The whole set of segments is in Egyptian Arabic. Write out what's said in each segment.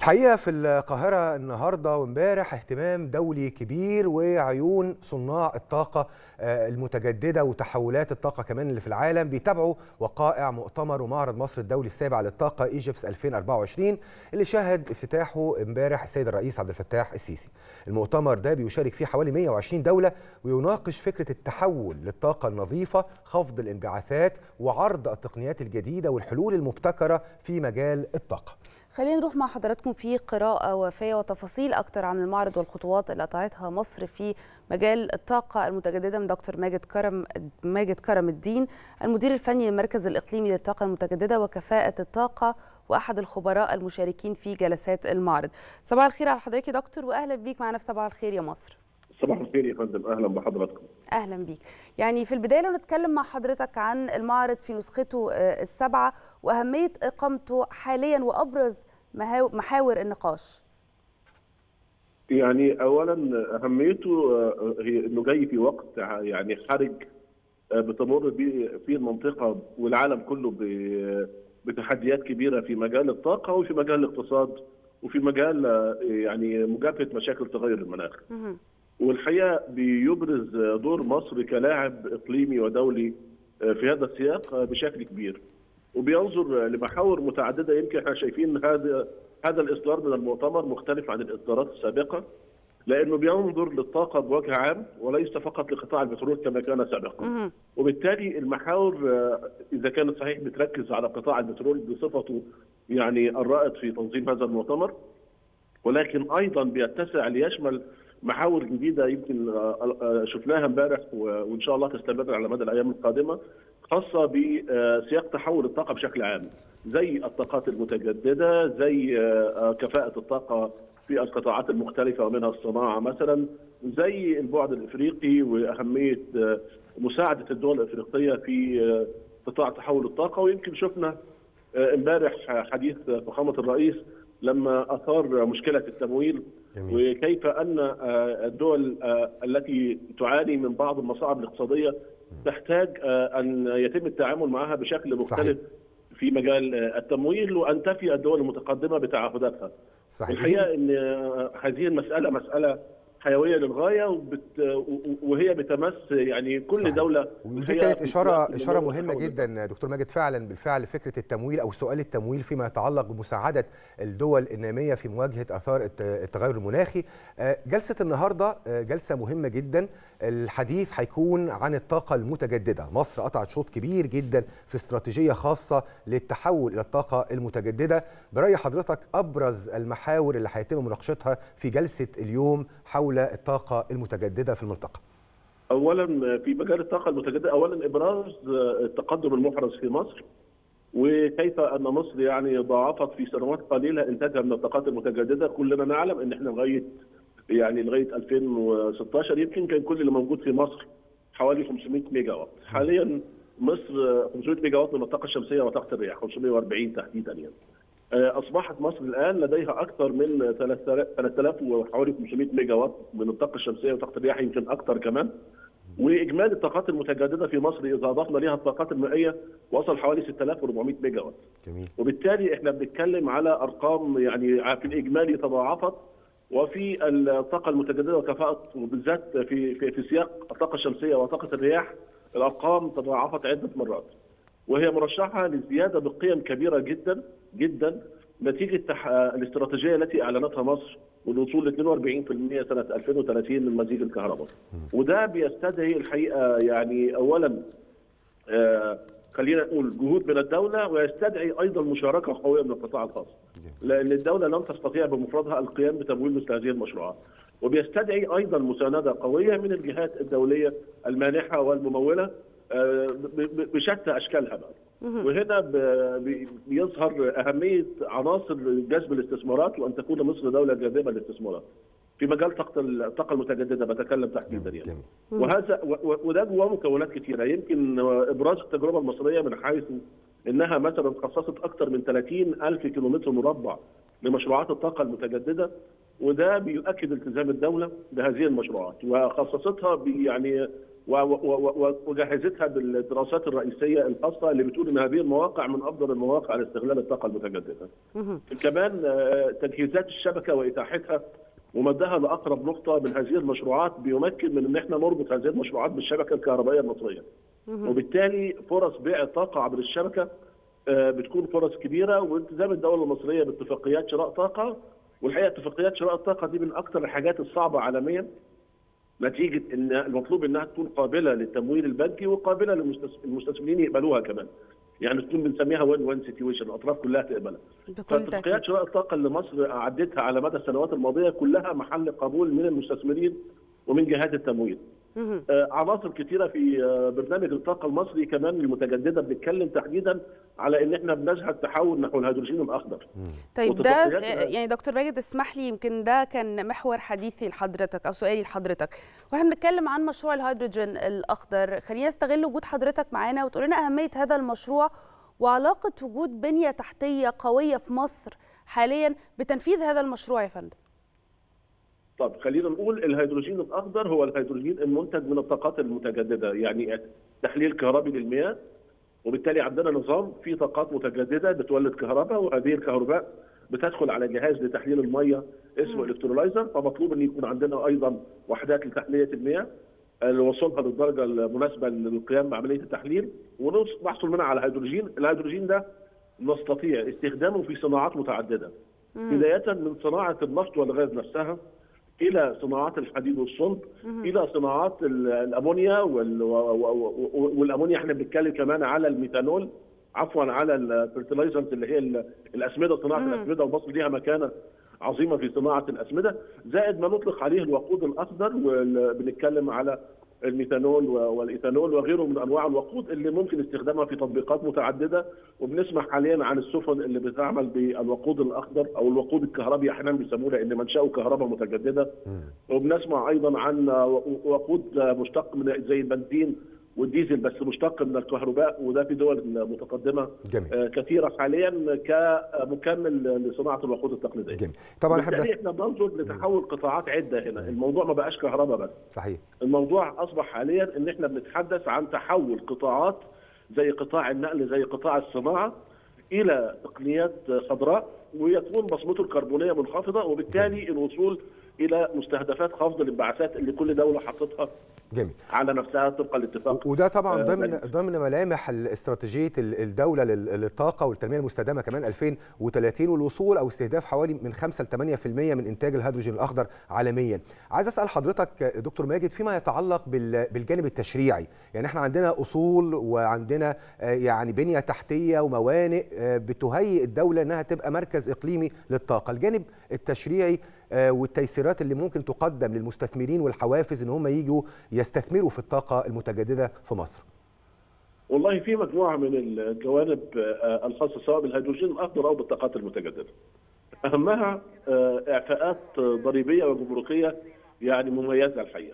الحقيقه في القاهره النهارده وامبارح اهتمام دولي كبير وعيون صناع الطاقه المتجدده وتحولات الطاقه كمان اللي في العالم بيتابعوا وقائع مؤتمر ومعرض مصر الدولي السابع للطاقه ايجيبس 2024 اللي شهد افتتاحه امبارح السيد الرئيس عبد الفتاح السيسي. المؤتمر ده بيشارك فيه حوالي 120 دوله ويناقش فكره التحول للطاقه النظيفه، خفض الانبعاثات وعرض التقنيات الجديده والحلول المبتكره في مجال الطاقه. خلينا نروح مع حضراتكم في قراءة وافية وتفاصيل أكتر عن المعرض والخطوات اللي قطعتها مصر في مجال الطاقة المتجددة من دكتور ماجد كرم ماجد كرم الدين المدير الفني للمركز الإقليمي للطاقة المتجددة وكفاءة الطاقة وأحد الخبراء المشاركين في جلسات المعرض. صباح الخير على حضرتك يا دكتور وأهلا بيك معنا في صباح الخير يا مصر. صباح الخير يا فندم اهلا بحضراتكم اهلا بيك يعني في البدايه لو نتكلم مع حضرتك عن المعرض في نسخته السابعه واهميه اقامته حاليا وابرز محاور النقاش يعني اولا اهميته هي انه جاي في وقت يعني حرج بتمر به في المنطقه والعالم كله بتحديات كبيره في مجال الطاقه وفي مجال الاقتصاد وفي مجال يعني مجابهه مشاكل تغير المناخ. والحقيقه بيبرز دور مصر كلاعب اقليمي ودولي في هذا السياق بشكل كبير. وبينظر لمحاور متعدده يمكن احنا شايفين هذا هذا الاصدار من المؤتمر مختلف عن الاصدارات السابقه لانه بينظر للطاقه بوجه عام وليس فقط لقطاع البترول كما كان سابقا. وبالتالي المحاور اذا كانت صحيح بتركز على قطاع البترول بصفته يعني الرائد في تنظيم هذا المؤتمر ولكن ايضا بيتسع ليشمل محاور جديده يمكن شفناها امبارح وان شاء الله تستمر على مدى الايام القادمه خاصه بسياق تحول الطاقه بشكل عام زي الطاقات المتجدده زي كفاءه الطاقه في القطاعات المختلفه ومنها الصناعه مثلا زي البعد الافريقي واهميه مساعده الدول الافريقيه في قطاع تحول الطاقه ويمكن شفنا امبارح حديث فخامه الرئيس لما اثار مشكله التمويل جميل. وكيف ان الدول التي تعاني من بعض المصاعب الاقتصاديه تحتاج ان يتم التعامل معها بشكل مختلف صحيح. في مجال التمويل وان تفي الدول المتقدمه بتعهداتها. صحيح. الحقيقه ان هذه المساله مساله حيويه للغايه وبت... وهي بتمس يعني كل صحيح. دوله ودي كانت اشاره اشاره مهمه جدا دكتور ماجد فعلا بالفعل فكره التمويل او سؤال التمويل فيما يتعلق بمساعده الدول الناميه في مواجهه اثار التغير المناخي جلسه النهارده جلسه مهمه جدا الحديث هيكون عن الطاقه المتجدده مصر قطعت شوط كبير جدا في استراتيجيه خاصه للتحول الى الطاقه المتجدده براي حضرتك ابرز المحاور اللي هيتم مناقشتها في جلسه اليوم حول الطاقه المتجدده في المنطقه اولا في مجال الطاقه المتجدده اولا ابراز التقدم المحرز في مصر وكيف ان مصر يعني ضاعفت في سنوات قليله انتاجها من الطاقات المتجدده كلنا نعلم ان احنا لغايه يعني لغايه 2016 يمكن كان كل اللي موجود في مصر حوالي 500 ميجا وات حاليا مصر 500 ميجا وات من الطاقه الشمسيه وطاقه الرياح 540 تحديدا يعني اصبحت مصر الان لديها اكثر من 3000 وحوالي 500 ميجا وات من الطاقه الشمسيه وطاقه الرياح يمكن اكثر كمان واجمالي الطاقات المتجدده في مصر اذا اضفنا لها الطاقات المائيه وصل حوالي 6400 ميجا وات جميل وبالتالي احنا بنتكلم على ارقام يعني في الاجمالي تضاعفت وفي الطاقه المتجدده وكفاءه وبالذات في في, في سياق الطاقه الشمسيه وطاقه الرياح الارقام تضاعفت عده مرات وهي مرشحه لزياده بقيم كبيره جدا جدا نتيجه الاستراتيجيه التي اعلنتها مصر والوصول ل 42% سنه 2030 من مزيج الكهرباء وده بيستدعي الحقيقه يعني اولا آه خلينا نقول جهود من الدوله ويستدعي ايضا مشاركه قويه من القطاع الخاص لان الدوله لن تستطيع بمفردها القيام بتمويل مثل هذه المشروعات وبيستدعي ايضا مسانده قويه من الجهات الدوليه المانحه والمموله بشتى اشكالها بقى وهنا بيظهر اهميه عناصر جذب الاستثمارات وان تكون مصر دوله جاذبه للاستثمارات في مجال طاقه الطاقه المتجدده بتكلم تحديدا يعني وهذا وده جواه مكونات كثيره يمكن ابراز التجربه المصريه من حيث انها مثلا خصصت اكثر من 30 الف كيلومتر مربع لمشروعات الطاقه المتجدده وده بيؤكد التزام الدوله بهذه المشروعات وخصصتها يعني وجهزتها بالدراسات الرئيسيه الخاصه اللي بتقول ان هذه المواقع من افضل المواقع لاستغلال الطاقه المتجدده. كمان تجهيزات الشبكه واتاحتها ومدها لاقرب نقطه من هذه المشروعات بيمكن من ان احنا نربط هذه المشروعات بالشبكه الكهربائيه المصريه. وبالتالي فرص بيع الطاقه عبر الشبكه بتكون فرص كبيره والتزام الدوله المصريه باتفاقيات شراء طاقه والحقيقه اتفاقيات شراء الطاقه دي من اكثر الحاجات الصعبه عالميا نتيجه ان المطلوب انها تكون قابله للتمويل البنكي وقابله للمستثمرين يقبلوها كمان. يعني تكون بنسميها وين وين سيتويشن الاطراف كلها تقبلها. اتفاقيات شراء الطاقه اللي مصر اعدتها على مدى السنوات الماضيه كلها محل قبول من المستثمرين ومن جهات التمويل. آه عناصر كثيره في آه برنامج الطاقه المصري كمان المتجدده بنتكلم تحديدا على ان احنا بنشهد تحول نحو الهيدروجين الاخضر. طيب ده يعني دكتور ماجد اسمح لي يمكن ده كان محور حديثي لحضرتك او سؤالي لحضرتك واحنا بنتكلم عن مشروع الهيدروجين الاخضر خلينا نستغل وجود حضرتك معانا وتقول لنا اهميه هذا المشروع وعلاقه وجود بنيه تحتيه قويه في مصر حاليا بتنفيذ هذا المشروع يا فندم. طب خلينا نقول الهيدروجين الاخضر هو الهيدروجين المنتج من الطاقات المتجدده يعني تحليل كهربي للمياه وبالتالي عندنا نظام فيه طاقات متجدده بتولد كهرباء وهذه الكهرباء بتدخل على جهاز لتحليل الميه اسمه الكترولايزر فمطلوب ان يكون عندنا ايضا وحدات لتحليه المياه لوصولها للدرجه المناسبه للقيام بعمليه التحليل ونحصل منها على هيدروجين، الهيدروجين ده نستطيع استخدامه في صناعات متعدده. بدايه من صناعه النفط والغاز نفسها الى صناعات الحديد والصلب الى صناعات الامونيا والامونيا احنا بنتكلم كمان على الميثانول عفوا على الفيرتلايزرز اللي هي الاسمده صناعه الاسمده ومصر ليها مكانه عظيمه في صناعه الاسمده زائد ما نطلق عليه الوقود الاخضر وبنتكلم على الميثانول والايثانول وغيره من انواع الوقود اللي ممكن استخدامها في تطبيقات متعدده وبنسمع حاليا عن السفن اللي بتعمل بالوقود الاخضر او الوقود الكهربي احيانا بيسموه لان منشاه كهرباء متجدده وبنسمع ايضا عن وقود مشتق من زي البنزين والديزل بس مشتق من الكهرباء وده في دول متقدمه جميل. كثيره حاليا كمكمل لصناعه الوقود التقليديه. جميل. طبعا احنا بس... احنا بننظر لتحول قطاعات عده هنا، الموضوع ما بقاش كهرباء بس. صحيح. الموضوع اصبح حاليا ان احنا بنتحدث عن تحول قطاعات زي قطاع النقل زي قطاع الصناعه الى تقنيات خضراء ويكون بصمته الكربونيه منخفضه وبالتالي جميل. الوصول الى مستهدفات خفض الانبعاثات اللي كل دوله حطتها جميل على نفسها طبقا لاتفاق وده طبعا ضمن ضمن ملامح استراتيجيه الدوله للطاقه والتنميه المستدامه كمان 2030 والوصول او استهداف حوالي من 5 ل 8% من انتاج الهيدروجين الاخضر عالميا. عايز اسال حضرتك دكتور ماجد فيما يتعلق بالجانب التشريعي، يعني احنا عندنا اصول وعندنا يعني بنيه تحتيه وموانئ بتهيئ الدوله انها تبقى مركز اقليمي للطاقه، الجانب التشريعي والتيسيرات اللي ممكن تقدم للمستثمرين والحوافز ان هم يجوا يستثمروا في الطاقه المتجدده في مصر؟ والله في مجموعه من الجوانب الخاصه سواء بالهيدروجين الاخضر او بالطاقات المتجدده. اهمها اعفاءات ضريبيه وجمركيه يعني مميزه الحقيقه.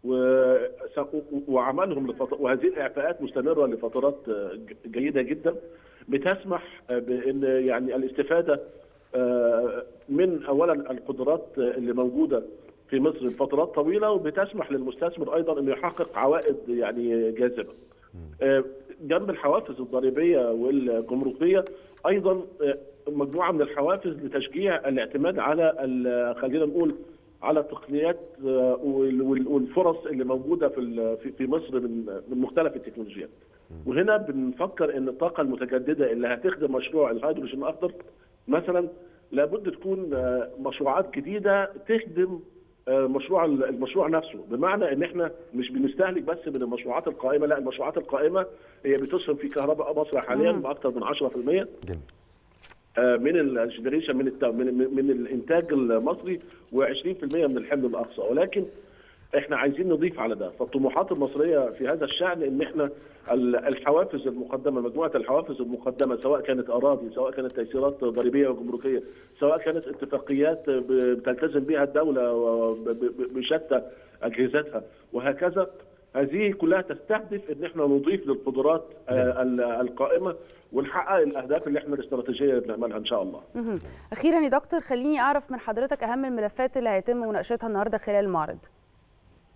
وعملهم لفترات وهذه الاعفاءات مستمره لفترات جيده جدا بتسمح بان يعني الاستفاده من اولا القدرات اللي موجوده في مصر لفترات طويله وبتسمح للمستثمر ايضا انه يحقق عوائد يعني جاذبه. جنب الحوافز الضريبيه والجمركيه ايضا مجموعه من الحوافز لتشجيع الاعتماد على خلينا نقول على التقنيات والفرص اللي موجوده في في مصر من من مختلف التكنولوجيات. وهنا بنفكر ان الطاقه المتجدده اللي هتخدم مشروع الهيدروجين الاخضر مثلا لابد تكون مشروعات جديده تخدم مشروع المشروع نفسه بمعنى ان احنا مش بنستهلك بس من المشروعات القائمه لا المشروعات القائمه هي بتسهم في كهرباء مصر حاليا باكثر من 10% جميل. من الجنريشن من من من الانتاج المصري و20% من الحمل الاقصى ولكن احنا عايزين نضيف على ده فالطموحات المصريه في هذا الشان ان احنا الحوافز المقدمه مجموعه الحوافز المقدمه سواء كانت اراضي سواء كانت تيسيرات ضريبيه وجمركيه سواء كانت اتفاقيات بتلتزم بها الدوله بشتى اجهزتها وهكذا هذه كلها تستهدف ان احنا نضيف للقدرات القائمه ونحقق الاهداف اللي احنا الاستراتيجيه بنعملها ان شاء الله. اخيرا يا دكتور خليني اعرف من حضرتك اهم الملفات اللي هيتم مناقشتها النهارده خلال المعرض.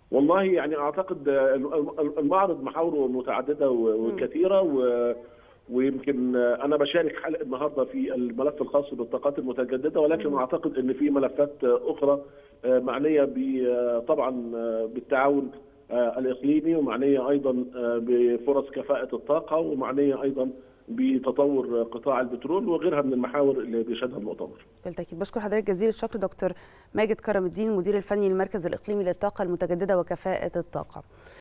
والله يعني اعتقد المعرض محاوره متعدده وكثيره و ويمكن انا بشارك حلقه النهارده في الملف الخاص بالطاقات المتجدده ولكن م. اعتقد ان في ملفات اخرى معنيه طبعا بالتعاون الاقليمي ومعنيه ايضا بفرص كفاءه الطاقه ومعنيه ايضا بتطور قطاع البترول وغيرها من المحاور اللي بيشهدها المؤتمر. بالتاكيد بشكر حضرتك جزيل الشكر دكتور ماجد كرم الدين المدير الفني للمركز الاقليمي للطاقه المتجدده وكفاءه الطاقه.